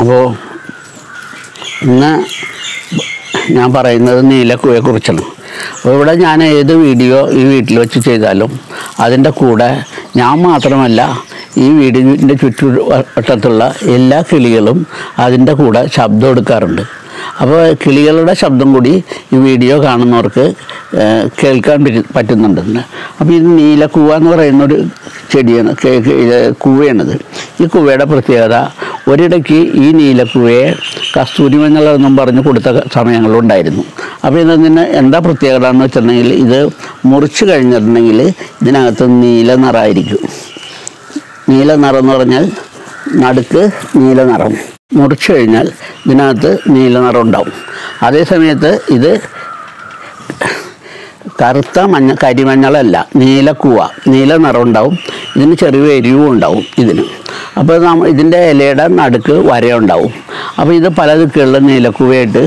അപ്പോൾ ഇന്ന് ഞാൻ പറയുന്നത് നീലക്കുവയെക്കുറിച്ചാണ് അപ്പോൾ ഇവിടെ ഞാൻ ഏത് വീഡിയോ ഈ വീട്ടിൽ വെച്ച് ചെയ്താലും അതിൻ്റെ കൂടെ ഞാൻ മാത്രമല്ല ഈ വീടിൻ്റെ ചുറ്റുവട്ടത്തുള്ള എല്ലാ കിളികളും അതിൻ്റെ കൂടെ ശബ്ദം എടുക്കാറുണ്ട് അപ്പോൾ കിളികളുടെ ശബ്ദം കൂടി ഈ വീഡിയോ കാണുന്നവർക്ക് ഏഹ്, കേൾക്കാൻ പറ്റി- പറ്റുന്നുണ്ട് അപ്പോൾ ഇത് നീലക്കൂവ എന്ന് പറയുന്ന ഒരു ചെടിയാണ് കേ- കേ- ഇത് കൂവയാണിത് ഈ കൂവയുടെ പ്രത്യേകത ഒരിടയ്ക്ക് ഈ നീലക്കൂവയെ കസ്തൂരി മഞ്ഞളെന്നും പറഞ്ഞ് കൊടുത്ത സമയങ്ങളുണ്ടായിരുന്നു അപ്പോൾ ഇതിന് എന്താ പ്രത്യേകത എന്ന് വെച്ചിട്ടുണ്ടെങ്കിൽ ഇത് മുറിച്ച് കഴിഞ്ഞിട്ടുണ്ടെങ്കിൽ ഇതിനകത്ത് നീല നിറമായിരിക്കും നീല നിറം എന്ന് പറഞ്ഞാൽ നടുക്ക് നീല നിറം മുറിച്ച് കഴിഞ്ഞാൽ ഇതിനകത്ത് നീല നിറം ഉണ്ടാവും അതേ സമയത്ത് ഇത് കറുത്ത മഞ്ഞ കരിമഞ്ഞളല്ല നീലക്കൂവ നീല നിറം ഉണ്ടാവും ഇതിന് ചെറിയ എരിവും ഉണ്ടാവും ഇതിന് അപ്പോൾ നമ്മ ഇതിൻ്റെ ഇലയുടെ നടുക്ക് വരയുണ്ടാവും അപ്പോൾ ഇത് പല ദിക്കുകളിലും നീലക്കൂവയായിട്ട്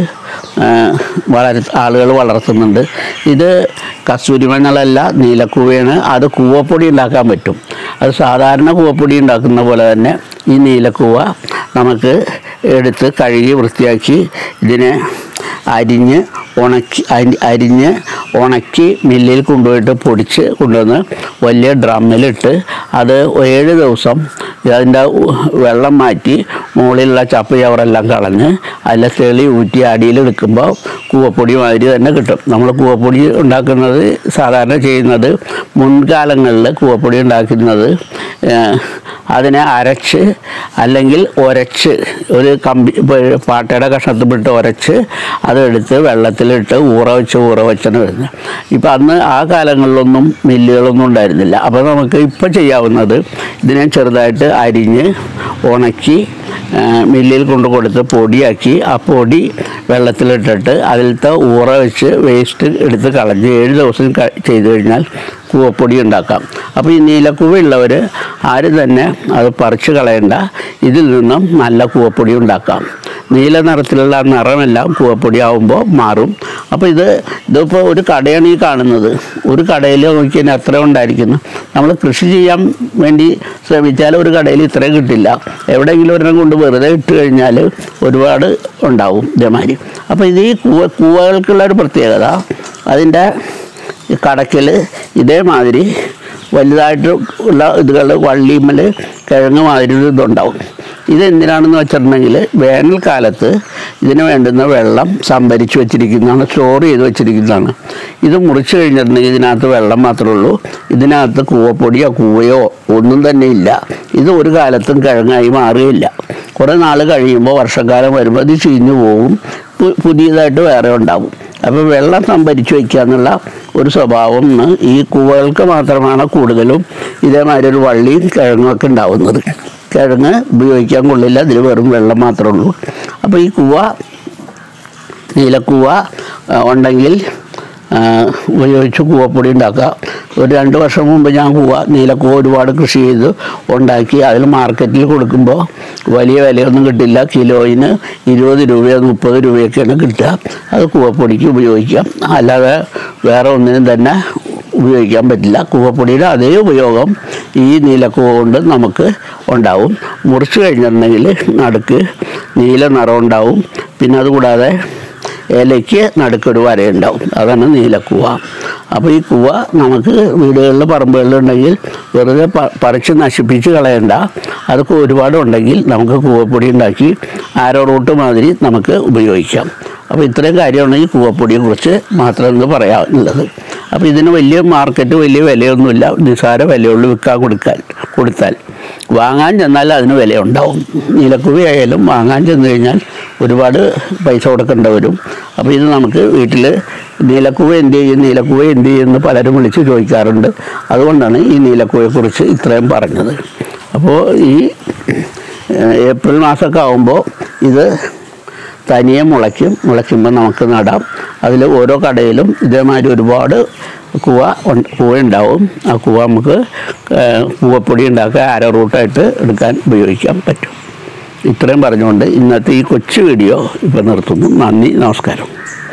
വളർ ആളുകൾ വളർത്തുന്നുണ്ട് ഇത് കസ്തൂരി മഞ്ഞളല്ല നീലക്കൂവയാണ് അത് കൂവപ്പൊടി ഉണ്ടാക്കാൻ പറ്റും അത് സാധാരണ കൂവപ്പൊടി ഉണ്ടാക്കുന്ന പോലെ തന്നെ ഈ നീലക്കൂവ നമുക്ക് എടുത്ത് കഴുകി വൃത്തിയാക്കി ഇതിനെ അരിഞ്ഞ് ഉണക്കി അരി- അരിഞ്ഞ് ഉണക്കി മില്ലിൽ കൊണ്ടുപോയിട്ട് പൊടിച്ച് കൊണ്ടുവന്ന് വലിയ ഡ്രമ്മിലിട്ട് അത് ഏഴ് ദിവസം അതിൻ്റെ ഉ- വെള്ളം മാറ്റി മുകളിലുള്ള ചപ്പ് ചവറെല്ലാം കളഞ്ഞ് അതിലെ തെളി ഊറ്റി അടിയിലെടുക്കുമ്പോൾ കൂവപ്പൊടി മാതിരി തന്നെ കിട്ടും നമ്മൾ കൂവപ്പൊടി ഉണ്ടാക്കുന്നത് സാധാരണ ചെയ്യുന്നത് മുൻകാലങ്ങളിൽ കൂവപ്പൊടി ഉണ്ടാക്കുന്നത് ഏഹ്, അതിനെ അരച്ച് അല്ലെങ്കിൽ ഉരച്ച് ഒരു കമ്പി ഇപ്പൊ പാട്ടയുടെ കഷ്ണത്തിൽ വിട്ട് ഉരച്ച് അതെടുത്ത് വെള്ളത്തിലിട്ട് ഊറ വെച്ച് ഊറ വെച്ചാണ് വരുന്നത് ഇപ്പം അന്ന് ആ കാലങ്ങളിലൊന്നും മില്ലുകളൊന്നും ഉണ്ടായിരുന്നില്ല അപ്പോൾ നമുക്ക് ഇപ്പം ചെയ്യാവുന്നത് ഇതിനെ ചെറുതായിട്ട് അരിഞ്ഞ് ഉണക്കി ആ, മില്ലിൽ കൊണ്ട് കൊടുത്ത് പൊടിയാക്കി ആ പൊടി വെള്ളത്തിലിട്ടിട്ട് അതിലത്തെ ഊറ വെച്ച് വേസ്റ്റ് എടുത്ത് കളഞ്ഞ് ഏഴ് ദിവസം ക- ചെയ്ത് കഴിഞ്ഞാൽ കൂവപ്പൊടി ഉണ്ടാക്കാം അപ്പോൾ ഈ നീലക്കൂവ ഉള്ളവർ ആരും തന്നെ അത് പറിച്ച് കളയണ്ട ഇതിൽ നിന്നും നല്ല കൂവപ്പൊടി ഉണ്ടാക്കാം നീല നിറത്തിലുള്ള ആ നിറമെല്ലാം കൂവപ്പൊടി ആവുമ്പോൾ മാറും അപ്പോൾ ഇത് ഇതിപ്പോൾ ഒരു കടയാണ് ഈ കാണുന്നത് ഒരു കടയിൽ നോക്കിയാൽ എത്ര ഉണ്ടായിരിക്കുന്നു നമ്മൾ കൃഷി ചെയ്യാൻ വേണ്ടി ശ്രമിച്ചാൽ ഒരു കടയിൽ ഇത്രയും കിട്ടില്ല എവിടെയെങ്കിലും ഒരെണ്ണം കൊണ്ട് വെറുതെ ഇട്ട് കഴിഞ്ഞാൽ ഒരുപാട് ഉണ്ടാവും ഇതേമാതിരി അപ്പോൾ ഇത് ഈ കൂവ കൂവകൾക്കുള്ള ഒരു പ്രത്യേകത അതിൻ്റെ കടക്കൽ ഇതേമാതിരി വലുതായിട്ട് ഉള്ള ഇതുകൾ വള്ളിമൽ കിഴങ്ങ് മാതിരി ഒരു ഇതുണ്ടാവും ഇതെന്തിനാണെന്ന് വെച്ചിട്ടുണ്ടെങ്കിൽ വേനൽക്കാലത്ത് ഇതിന് വേണ്ടുന്ന വെള്ളം സംഭരിച്ച് വെച്ചിരിക്കുന്നതാണ് സ്റ്റോർ ചെയ്ത് വെച്ചിരിക്കുന്നതാണ് ഇത് മുറിച്ച് കഴിഞ്ഞിട്ടുണ്ടെങ്കിൽ ഇതിനകത്ത് വെള്ളം മാത്രമേ ഉള്ളൂ ഇതിനകത്ത് കൂവപ്പൊടിയോ കൂവയോ ഒന്നും തന്നെ ഇല്ല ഇത് ഒരു കാലത്തും കിഴങ്ങായി മാറുകയില്ല കുറേ നാൾ കഴിയുമ്പോൾ വർഷക്കാലം വരുമ്പോൾ ഇത് ചീഞ്ഞു പോകും പു- പുതിയതായിട്ട് വേറെ ഉണ്ടാവും അപ്പോൾ വെള്ളം സംഭരിച്ച് വയ്ക്കുക എന്നുള്ള ഒരു സ്വഭാവം ഇന്ന് ഈ കൂവകൾക്ക് മാത്രമാണ് കൂടുതലും ഇതേമാതിരി ഒരു വള്ളിയും കിഴങ്ങും ഒക്കെ ഉണ്ടാവുന്നത് കിഴങ്ങ് ഉപയോഗിക്കാൻ കൊള്ളില്ല ഇതിൽ വെറും വെള്ളം മാത്രമേ ഉള്ളൂ അപ്പോൾ ഈ കൂവ നീലക്കൂവ ആ, ഉണ്ടെങ്കിൽ ആ, ഉപയോഗിച്ച് കൂവപ്പൊടി ഉണ്ടാക്കുക ഒരു രണ്ട് വർഷം മുമ്പ് ഞാൻ കൂവ നീലക്കൂവ ഒരുപാട് കൃഷി ചെയ്ത് ഉണ്ടാക്കി അതിൽ മാർക്കറ്റിൽ കൊടുക്കുമ്പോൾ വലിയ വിലയൊന്നും കിട്ടില്ല കിലോയിന് ഇരുപത് രൂപയോ മുപ്പത് രൂപയൊക്കെയാണ് കിട്ടുക അത് കൂവപ്പൊടിക്ക് ഉപയോഗിക്കാം അല്ലാതെ വേറെ ഒന്നിനും തന്നെ ഉപയോഗിക്കാൻ പറ്റില്ല കൂവപ്പൊടിയുടെ അതേ ഉപയോഗം ഈ നീലക്കൂവ കൊണ്ട് നമുക്ക് ഉണ്ടാവും മുറിച്ച് കഴിഞ്ഞിട്ടുണ്ടെങ്കിൽ നടുക്ക് നീല നിറം ഉണ്ടാവും പിന്നെ അതുകൂടാതെ ഇലയ്ക്ക് നടുക്കൊരു വരയുണ്ടാവും അതാണ് നീലക്കൂവ അപ്പോൾ ഈ കൂവ നമുക്ക് വീടുകളിൽ പറമ്പുകളിലുണ്ടെങ്കിൽ വെറുതെ പ- പറിച്ച് നശിപ്പിച്ച് കളയണ്ട അതൊക്കെ ഒരുപാട് ഉണ്ടെങ്കിൽ നമുക്ക് കൂവപ്പൊടി ഉണ്ടാക്കി ആരോ റൂട്ട് മാതിരി നമുക്ക് ഉപയോഗിക്കാം അപ്പോൾ ഇത്രയും കാര്യമാണ് ഈ കൂവപ്പൊടിയെ കുറിച്ച് മാത്രം എന്ന് പറയാനുള്ളത് അപ്പോൾ ഇതിന് വലിയ മാർക്കറ്റ് വലിയ വിലയൊന്നുമില്ല നിസ്സാര വിലയുള്ളൂ വിൽക്കാൻ കൊടുക്കാൻ കൊടുത്താൽ വാങ്ങാൻ ചെന്നാൽ അതിന് വിലയുണ്ടാവും നീലക്കുവി ആയാലും വാങ്ങാൻ ചെന്ന് കഴിഞ്ഞാൽ ഒരുപാട് പൈസ കൊടുക്കേണ്ടി വരും അപ്പോൾ ഇത് നമുക്ക് വീട്ടിൽ നീലക്കുവ എന്ത് ചെയ്യും നീലക്കുവ എന്ത് ചെയ്യുമെന്ന് പലരും വിളിച്ച് ചോദിക്കാറുണ്ട് അതുകൊണ്ടാണ് ഈ നീലക്കുവയെക്കുറിച്ച് ഇത്രയും പറഞ്ഞത് അപ്പോൾ ഈ ഏഹ്, ഏപ്രിൽ മാസമൊക്കെ ആകുമ്പോൾ ഇത് തനിയെ മുളയ്ക്കും മുളയ്ക്കുമ്പോൾ നമുക്ക് നടാം അതിൽ ഓരോ കടയിലും ഇതേമാതിരി ഒരുപാട് കൂവ ഉണ്ട്- കൂവ ഉണ്ടാവും ആ കൂവ നമുക്ക് ഏഹ്, കൂവപ്പൊടി ഉണ്ടാക്കാൻ ആരോ റൂട്ടായിട്ട് എടുക്കാൻ ഉപയോഗിക്കാൻ പറ്റും ഇത്രയും പറഞ്ഞുകൊണ്ട് ഇന്നത്തെ ഈ കൊച്ചു വീഡിയോ ഇപ്പോൾ നിർത്തുന്നു നന്ദി നമസ്കാരം